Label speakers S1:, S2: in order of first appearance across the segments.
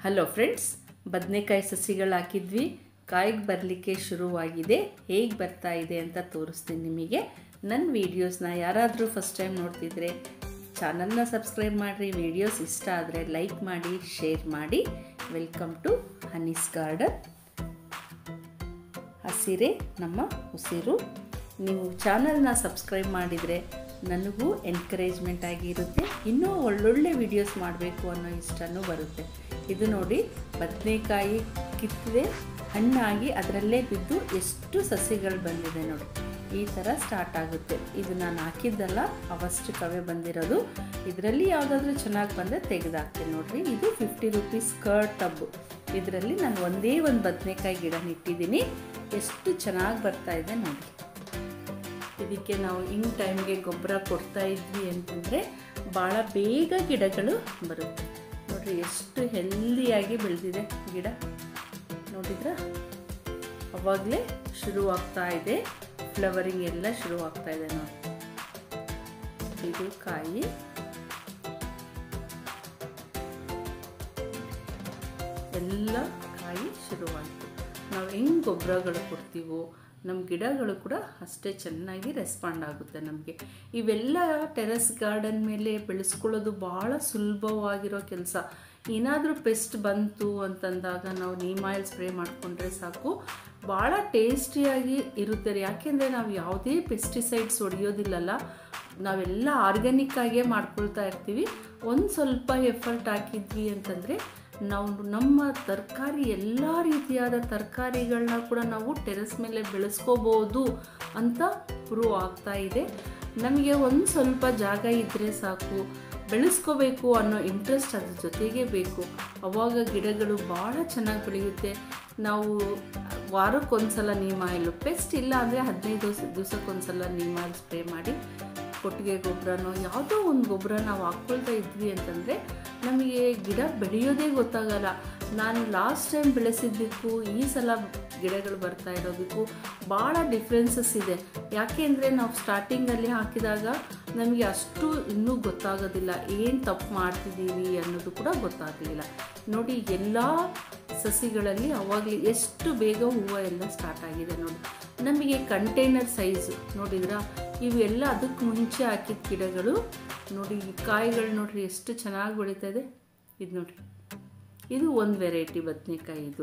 S1: hello friends ಬದನೆಕಾಯಿ ಸಸಿಗಳು ಹಾಕಿದ್ವಿ ಕಾಯಿಗೆ ಬರಲಿಕ್ಕೆ ಶುರುವಾಗಿದೆ ಹೇಗೆ ಬರ್ತಾ ಇದೆ ಅಂತ ತೋರಿಸ್ತೀನಿ ನಿಮಗೆ ನನ್ನ ವೀಡಿಯೋಸ್ನ ಯಾರಾದರೂ ಫಸ್ಟ್ ಟೈಮ್ ನೋಡ್ತಿದ್ರೆ ಚಾನಲ್ನ ಸಬ್ಸ್ಕ್ರೈಬ್ ಮಾಡಿರಿ ವೀಡಿಯೋಸ್ ಇಷ್ಟ ಆದರೆ ಲೈಕ್ ಮಾಡಿ ಶೇರ್ ಮಾಡಿ ವೆಲ್ಕಮ್ ಟು ಹನೀಸ್ ಗಾರ್ಡನ್ ಹಸಿರೇ ನಮ್ಮ ಉಸಿರು ನೀವು ಚಾನಲ್ನ ಸಬ್ಸ್ಕ್ರೈಬ್ ಮಾಡಿದರೆ ನನಗೂ ಎನ್ಕರೇಜ್ಮೆಂಟ್ ಆಗಿರುತ್ತೆ ಇನ್ನೂ ಒಳ್ಳೊಳ್ಳೆ ವಿಡಿಯೋಸ್ ಮಾಡಬೇಕು ಅನ್ನೋ ಇಷ್ಟನೂ ಬರುತ್ತೆ ಇದು ನೋಡಿ ಬದನೆಕಾಯಿ ಕಿತ್ತಿದೆ ಹಣ್ಣಾಗಿ ಅದರಲ್ಲೇ ಬಿದ್ದು ಎಷ್ಟು ಸಸಿಗಳು ಬಂದಿದೆ ನೋಡಿ ಈ ಥರ ಸ್ಟಾರ್ಟ್ ಆಗುತ್ತೆ ಇದು ನಾನು ಹಾಕಿದ್ದಲ್ಲ ಅವಷ್ಟಕ್ಕವೇ ಬಂದಿರೋದು ಇದರಲ್ಲಿ ಯಾವುದಾದ್ರೂ ಚೆನ್ನಾಗಿ ಬಂದರೆ ತೆಗೆದಾಕ್ತೀನಿ ನೋಡಿರಿ ಇದು ಫಿಫ್ಟಿ ರುಪೀಸ್ ಕರ್ಡ್ ಟಬ್ಬು ಇದರಲ್ಲಿ ನಾನು ಒಂದೇ ಒಂದು ಬದನೆಕಾಯಿ ಗಿಡ ನೆಟ್ಟಿದ್ದೀನಿ ಎಷ್ಟು ಚೆನ್ನಾಗಿ ಬರ್ತಾ ಇದೆ ನೋಡಿ ಇದಕ್ಕೆ ನಾವು ಇನ್ ಟೈಮ್ಗೆ ಗೊಬ್ಬರ ಕೊಡ್ತಾ ಇದ್ವಿ ಅಂತಂದರೆ ಭಾಳ ಬೇಗ ಗಿಡಗಳು ಬರುತ್ತೆ ನೋಡಿರಿ ಎಷ್ಟು ಹೆಲ್ದಿಯಾಗಿ ಬೆಳೆದಿದೆ ಗಿಡ ನೋಡಿದ್ರ ಅವಾಗಲೇ ಶುರುವಾಗ್ತಾ ಇದೆ ಫ್ಲವರಿಂಗ್ ಎಲ್ಲ ಶುರುವಾಗ್ತಾ ಇದೆ ನೋಡಿ ಇದು ಕಾಯಿ ಎಲ್ಲ ಕಾಯಿ ಶುರುವಾಯಿತು ನಾವು ಹೆಂಗೆ ಗೊಬ್ಬರಗಳು ಕೊಡ್ತೀವೋ ನಮ್ಮ ಗಿಡಗಳು ಕೂಡ ಅಷ್ಟೇ ಚೆನ್ನಾಗಿ ರೆಸ್ಪಾಂಡ್ ಆಗುತ್ತೆ ನಮಗೆ ಇವೆಲ್ಲ ಟೆರೆಸ್ ಗಾರ್ಡನ್ ಮೇಲೆ ಬೆಳೆಸ್ಕೊಳ್ಳೋದು ಭಾಳ ಸುಲಭವಾಗಿರೋ ಕೆಲಸ ಏನಾದರೂ ಪೆಸ್ಟ್ ಬಂತು ಅಂತಂದಾಗ ನಾವು ನೀಮ್ ಆಯಿಲ್ ಸ್ಪ್ರೇ ಮಾಡಿಕೊಂಡ್ರೆ ಸಾಕು ಭಾಳ ಟೇಸ್ಟಿಯಾಗಿ ಇರುತ್ತೆ ಯಾಕೆಂದರೆ ನಾವು ಯಾವುದೇ ಪೆಸ್ಟಿಸೈಡ್ಸ್ ಹೊಡೆಯೋದಿಲ್ಲಲ್ಲ ನಾವೆಲ್ಲ ಆರ್ಗ್ಯಾನಿಕ್ ಆಗೇ ಮಾಡ್ಕೊಳ್ತಾ ಇರ್ತೀವಿ ಒಂದು ಸ್ವಲ್ಪ ಎಫರ್ಟ್ ಹಾಕಿದ್ವಿ ಅಂತಂದರೆ ನಾವು ನಮ್ಮ ತರಕಾರಿ ಎಲ್ಲ ರೀತಿಯಾದ ತರಕಾರಿಗಳನ್ನ ಕೂಡ ನಾವು ಟೆರೆಸ್ ಮೇಲೆ ಬೆಳೆಸ್ಕೋಬೋದು ಅಂತ ಪ್ರೂವ್ ಆಗ್ತಾ ಇದೆ ನಮಗೆ ಒಂದು ಸ್ವಲ್ಪ ಜಾಗ ಇದ್ದರೆ ಸಾಕು ಬೆಳೆಸ್ಕೋಬೇಕು ಅನ್ನೋ ಇಂಟ್ರೆಸ್ಟ್ ಅದ್ರ ಜೊತೆಗೆ ಬೇಕು ಅವಾಗ ಗಿಡಗಳು ಭಾಳ ಚೆನ್ನಾಗಿ ಬೆಳೆಯುತ್ತೆ ನಾವು ವಾರಕ್ಕೊಂದ್ಸಲ ನೀಮ್ ಆಯಿಲು ಪೆಸ್ಟ್ ಇಲ್ಲ ಅಂದರೆ ಹದಿನೈದು ದಿವಸ ದಿವಸಕ್ಕೊಂದ್ಸಲ ನೀಮ್ ಆಯಿಲ್ ಸ್ಪ್ರೇ ಮಾಡಿ ಕೊಟ್ಟಿಗೆ ಗೊಬ್ಬರನೋ ಯಾವುದೋ ಒಂದು ಗೊಬ್ಬರ ನಾವು ಹಾಕ್ಕೊಳ್ತಾ ಇದ್ವಿ ಅಂತಂದರೆ ನಮಗೆ ಗಿಡ ಬೆಳೆಯೋದೇ ಗೊತ್ತಾಗಲ್ಲ ನಾನು ಲಾಸ್ಟ್ ಟೈಮ್ ಬೆಳೆಸಿದ್ದಕ್ಕೂ ಈ ಸಲ ಗಿಡಗಳು ಬರ್ತಾ ಇರೋದಕ್ಕೂ ಭಾಳ ಡಿಫ್ರೆನ್ಸಸ್ ಇದೆ ಯಾಕೆ ಅಂದರೆ ನಾವು ಸ್ಟಾರ್ಟಿಂಗಲ್ಲಿ ಹಾಕಿದಾಗ ನಮಗೆ ಅಷ್ಟು ಇನ್ನೂ ಗೊತ್ತಾಗೋದಿಲ್ಲ ಏನು ತಪ್ಪು ಮಾಡ್ತಿದ್ದೀವಿ ಅನ್ನೋದು ಕೂಡ ಗೊತ್ತಾಗಲಿಲ್ಲ ನೋಡಿ ಎಲ್ಲ ಸಸಿಗಳಲ್ಲಿ ಅವಾಗಲೇ ಎಷ್ಟು ಬೇಗ ಹೂವು ಎಲ್ಲ ಸ್ಟಾರ್ಟ್ ಆಗಿದೆ ನೋಡಿ ನಮಗೆ ಕಂಟೈನರ್ ಸೈಜು ನೋಡಿದ್ರಾ ಇವೆಲ್ಲ ಅದಕ್ಕೆ ಮುಂಚೆ ಹಾಕಿದ ಗಿಡಗಳು ನೋಡಿ ಈ ಕಾಯಿಗಳು ನೋಡ್ರಿ ಎಷ್ಟು ಚೆನ್ನಾಗಿ ಬೆಳೀತಾ ಇದೆ ಇದು ನೋಡಿರಿ ಇದು ಒಂದು ವೆರೈಟಿ ಬದನೆಕಾಯಿ ಇದು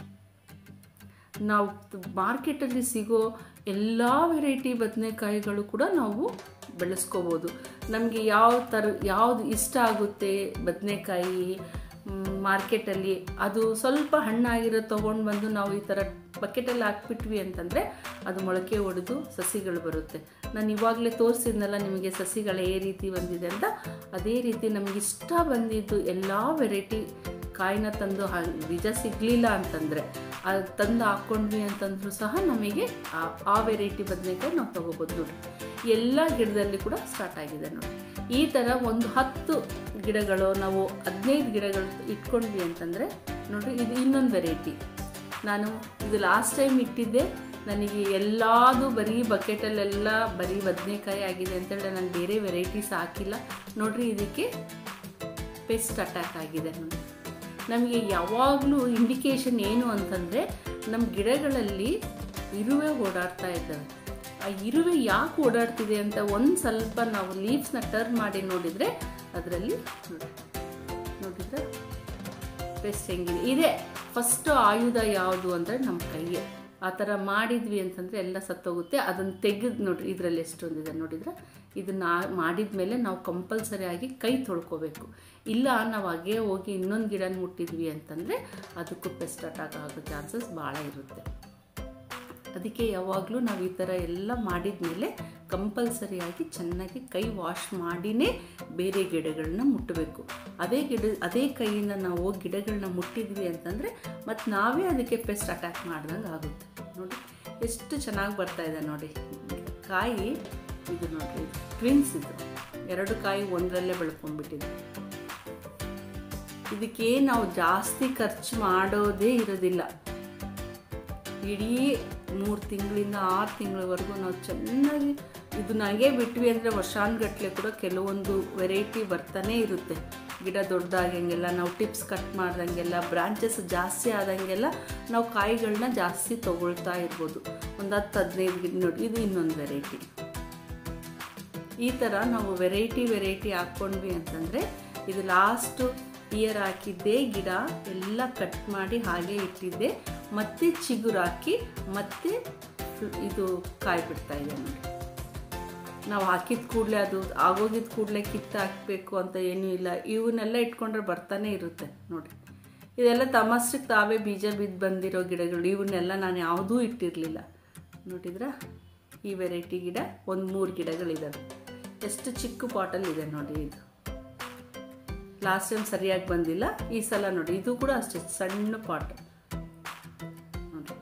S1: ನಾವು ಮಾರ್ಕೆಟಲ್ಲಿ ಸಿಗೋ ಎಲ್ಲ ವೆರೈಟಿ ಬದನೆಕಾಯಿಗಳು ಕೂಡ ನಾವು ಬೆಳೆಸ್ಕೋಬೋದು ನಮಗೆ ಯಾವ ಥರ ಯಾವುದು ಇಷ್ಟ ಆಗುತ್ತೆ ಬದನೆಕಾಯಿ ಮಾರ್ಕೆಟಲ್ಲಿ ಅದು ಸ್ವಲ್ಪ ಹಣ್ಣಾಗಿರೋ ತೊಗೊಂಡು ಬಂದು ನಾವು ಈ ಥರ ಬಕೆಟಲ್ಲಿ ಹಾಕ್ಬಿಟ್ವಿ ಅಂತಂದರೆ ಅದು ಮೊಳಕೆ ಒಡೆದು ಸಸಿಗಳು ಬರುತ್ತೆ ನಾನು ಇವಾಗಲೇ ತೋರಿಸಿದ್ನಲ್ಲ ನಿಮಗೆ ಸಸಿಗಳು ಏ ರೀತಿ ಬಂದಿದೆ ಅಂತ ಅದೇ ರೀತಿ ನಮಗೆ ಇಷ್ಟ ಬಂದಿದ್ದು ಎಲ್ಲ ವೆರೈಟಿ ಕಾಯಿನ ತಂದು ಬೀಜ ಸಿಗಲಿಲ್ಲ ಅಂತಂದರೆ ಅದು ತಂದು ಹಾಕ್ಕೊಂಡ್ವಿ ಅಂತಂದ್ರೂ ಸಹ ನಮಗೆ ಆ ವೆರೈಟಿ ಬದನೆಕಾಯಿ ನಾವು ತೊಗೋಬೋದು ನೋಡಿ ಎಲ್ಲ ಗಿಡದಲ್ಲಿ ಕೂಡ ಸ್ಟಾರ್ಟ್ ಆಗಿದೆ ನೋಡಿ ಈ ಥರ ಒಂದು ಹತ್ತು ಗಿಡಗಳು ನಾವು ಹದಿನೈದು ಗಿಡಗಳು ಇಟ್ಕೊಂಡ್ವಿ ಅಂತಂದರೆ ನೋಡಿರಿ ಇದು ಇನ್ನೊಂದು ವೆರೈಟಿ ನಾನು ಇದು ಲಾಸ್ಟ್ ಟೈಮ್ ಇಟ್ಟಿದ್ದೆ ನನಗೆ ಎಲ್ಲದು ಬರೀ ಬಕೆಟಲ್ಲೆಲ್ಲ ಬರೀ ಬದನೆಕಾಯಿ ಆಗಿದೆ ಅಂತೇಳಿ ನಾನು ಬೇರೆ ವೆರೈಟೀಸ್ ಹಾಕಿಲ್ಲ ನೋಡಿರಿ ಇದಕ್ಕೆ ಪೆಸ್ಟ್ ಅಟ್ಯಾಕ್ ಆಗಿದೆ ನೋಡಿ ನಮಗೆ ಯಾವಾಗಲೂ ಇಂಡಿಕೇಶನ್ ಏನು ಅಂತಂದರೆ ನಮ್ಮ ಗಿಡಗಳಲ್ಲಿ ಇರುವೆ ಓಡಾಡ್ತಾ ಇದ್ದಾವೆ ಆ ಇರುವೆ ಯಾಕೆ ಓಡಾಡ್ತಿದೆ ಅಂತ ಒಂದು ಸ್ವಲ್ಪ ನಾವು ಲೀವ್ಸ್ನ ಟರ್ನ್ ಮಾಡಿ ನೋಡಿದರೆ ಅದರಲ್ಲಿ ನೋಡಿದ್ರೆ ಪೆಸ್ಟ್ ಹೆಂಗಿದೆ ಇದೆ ಫಸ್ಟ್ ಆಯುಧ ಯಾವುದು ಅಂದರೆ ನಮ್ಮ ಕೈಯೇ ಆ ಥರ ಮಾಡಿದ್ವಿ ಅಂತಂದರೆ ಎಲ್ಲ ಸತ್ತೋಗುತ್ತೆ ಅದನ್ನು ತೆಗೆದು ನೋಡ್ರಿ ಇದರಲ್ಲಿ ಎಷ್ಟೊಂದಿದೆ ನೋಡಿದ್ರೆ ಇದನ್ನು ಮಾಡಿದ ಮೇಲೆ ನಾವು ಕಂಪಲ್ಸರಿ ಆಗಿ ಕೈ ತೊಳ್ಕೊಬೇಕು ಇಲ್ಲ ನಾವು ಹಾಗೆ ಹೋಗಿ ಇನ್ನೊಂದು ಗಿಡನ ಮುಟ್ಟಿದ್ವಿ ಅಂತಂದರೆ ಅದಕ್ಕೂ ಪೆಸ್ಟ್ ಅಟ್ಯಾಕ್ ಆಗೋ ಚಾನ್ಸಸ್ ಭಾಳ ಇರುತ್ತೆ ಅದಕ್ಕೆ ಯಾವಾಗಲೂ ನಾವು ಈ ಥರ ಎಲ್ಲ ಮಾಡಿದ ಮೇಲೆ ಕಂಪಲ್ಸರಿಯಾಗಿ ಚೆನ್ನಾಗಿ ಕೈ ವಾಶ್ ಮಾಡಿನೇ ಬೇರೆ ಗಿಡಗಳನ್ನ ಮುಟ್ಟಬೇಕು ಅದೇ ಗಿಡ ಅದೇ ಕೈಯಿಂದ ನಾವು ಗಿಡಗಳನ್ನ ಮುಟ್ಟಿದ್ವಿ ಅಂತಂದರೆ ಮತ್ತು ನಾವೇ ಅದಕ್ಕೆ ಪೆಸ್ಟ್ ಅಟ್ಯಾಕ್ ಮಾಡ್ದಂಗೆ ಆಗುತ್ತೆ ನೋಡಿ ಎಷ್ಟು ಚೆನ್ನಾಗಿ ಬರ್ತಾ ಇದೆ ನೋಡಿ ಕಾಯಿ ಇದು ನೋಡಿರಿ ಟ್ವಿನ್ಸ್ ಇದು ಎರಡು ಕಾಯಿ ಒಂದರಲ್ಲೇ ಬೆಳ್ಕೊಂಡ್ಬಿಟ್ಟಿದೆ ಇದಕ್ಕೆ ನಾವು ಜಾಸ್ತಿ ಖರ್ಚು ಮಾಡೋದೇ ಇರೋದಿಲ್ಲ ಇಡೀ ಮೂರು ತಿಂಗಳಿಂದ ಆರು ತಿಂಗಳವರೆಗೂ ನಾವು ಚೆನ್ನಾಗಿ ಇದು ನನಗೆ ಬಿಟ್ವಿ ಅಂದರೆ ವರ್ಷಾನುಗಟ್ಟಲೆ ಕೂಡ ಕೆಲವೊಂದು ವೆರೈಟಿ ಬರ್ತಾನೆ ಇರುತ್ತೆ ಗಿಡ ದೊಡ್ಡದಾಗಂಗೆಲ್ಲ ನಾವು ಟಿಪ್ಸ್ ಕಟ್ ಮಾಡ್ದಂಗೆಲ್ಲ ಬ್ರಾಂಚಸ್ ಜಾಸ್ತಿ ಆದಂಗೆಲ್ಲ ನಾವು ಕಾಯಿಗಳನ್ನ ಜಾಸ್ತಿ ತೊಗೊಳ್ತಾ ಇರ್ಬೋದು ಒಂದು ಹತ್ತು ಹದಿನೈದು ಗಿಡ ನೋಡಿ ಇದು ಇನ್ನೊಂದು ವೆರೈಟಿ ಈ ಥರ ನಾವು ವೆರೈಟಿ ವೆರೈಟಿ ಹಾಕ್ಕೊಂಡ್ವಿ ಅಂತಂದರೆ ಇದು ಲಾಸ್ಟು ಇಯರ್ ಹಾಕಿದ್ದೇ ಗಿಡ ಎಲ್ಲ ಕಟ್ ಮಾಡಿ ಹಾಗೆ ಇಟ್ಟಿದ್ದೆ ಮತ್ತೆ ಚಿಗುರು ಹಾಕಿ ಮತ್ತೆ ಇದು ಕಾಯಿ ಬಿಡ್ತಾ ಇದೆ ನೋಡಿ ನಾವು ಹಾಕಿದ ಕೂಡಲೇ ಅದು ಆಗೋಗಿದ ಕೂಡಲೇ ಕಿತ್ತು ಹಾಕಬೇಕು ಅಂತ ಏನೂ ಇಲ್ಲ ಇವನ್ನೆಲ್ಲ ಇಟ್ಕೊಂಡ್ರೆ ಬರ್ತಾನೆ ಇರುತ್ತೆ ನೋಡಿ ಇದೆಲ್ಲ ತಮಸ್ಟಿಗೆ ತಾವೇ ಬೀಜ ಬಿದ್ದು ಬಂದಿರೋ ಗಿಡಗಳು ಇವನ್ನೆಲ್ಲ ನಾನು ಯಾವುದೂ ಇಟ್ಟಿರಲಿಲ್ಲ ನೋಡಿದ್ರಾ ಈ ವೆರೈಟಿ ಗಿಡ ಒಂದು ಮೂರು ಗಿಡಗಳಿದ್ದಾವೆ ಎಷ್ಟು ಚಿಕ್ಕ ಪಾಟಲ್ಲಿದೆ ನೋಡಿ ಇದು ಲಾಸ್ಟ್ ಟೈಮ್ ಸರಿಯಾಗಿ ಬಂದಿಲ್ಲ ಈ ಸಲ ನೋಡಿ ಇದು ಕೂಡ ಅಷ್ಟೇ ಸಣ್ಣ ಪಾಟ್ ನೋಡಿ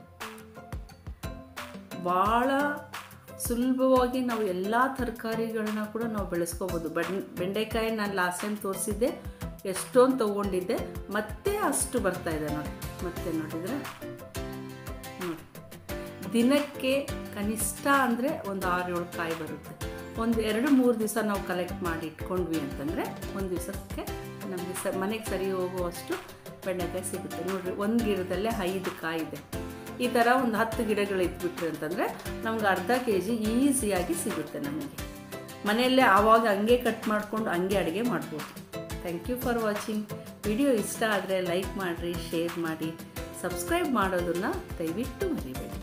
S1: ಭಾಳ ಸುಲಭವಾಗಿ ನಾವು ಎಲ್ಲ ತರಕಾರಿಗಳನ್ನ ಕೂಡ ನಾವು ಬೆಳೆಸ್ಕೋಬೋದು ಬೆಂಡ್ ಬೆಂಡೆಕಾಯಿ ನಾನು ಲಾಸ್ಟ್ ಟೈಮ್ ತೋರಿಸಿದ್ದೆ ಎಷ್ಟೊಂದು ತೊಗೊಂಡಿದ್ದೆ ಮತ್ತೆ ಅಷ್ಟು ಬರ್ತಾ ಇದೆ ನೋಡಿ ಮತ್ತೆ ನೋಡಿದರೆ ನೋಡಿ ದಿನಕ್ಕೆ ಕನಿಷ್ಠ ಅಂದರೆ ಒಂದು ಆರು ಏಳು ಕಾಯಿ ಬರುತ್ತೆ ಒಂದು ಎರಡು ಮೂರು ದಿವಸ ನಾವು ಕಲೆಕ್ಟ್ ಮಾಡಿ ಇಟ್ಕೊಂಡ್ವಿ ಅಂತಂದರೆ ಒಂದು ದಿವಸಕ್ಕೆ ನಮಗೆ ಸ ಮನೆಗೆ ಸರಿ ಹೋಗುವಷ್ಟು ಬೆಂಡೆಕಾಯಿ ಸಿಗುತ್ತೆ ನೋಡಿರಿ ಒಂದು ಗಿಡದಲ್ಲೇ ಐದು ಕಾಯಿ ಇದೆ ಈ ಥರ ಒಂದು ಹತ್ತು ಗಿಡಗಳು ಇಟ್ಬಿಟ್ರಿ ಅಂತಂದರೆ ನಮ್ಗೆ ಅರ್ಧ ಕೆ ಜಿ ಈಸಿಯಾಗಿ ಸಿಗುತ್ತೆ ನಮಗೆ ಮನೆಯಲ್ಲೇ ಆವಾಗ ಹಂಗೆ ಕಟ್ ಮಾಡಿಕೊಂಡು ಹಂಗೆ ಅಡುಗೆ ಮಾಡ್ಬೋದು thank you for watching video ಇಷ್ಟ ಆದರೆ ಲೈಕ್ ಮಾಡಿರಿ ಶೇರ್ ಮಾಡಿ ಸಬ್ಸ್ಕ್ರೈಬ್ ಮಾಡೋದನ್ನು ದಯವಿಟ್ಟು ಮರಿಬೇಡಿ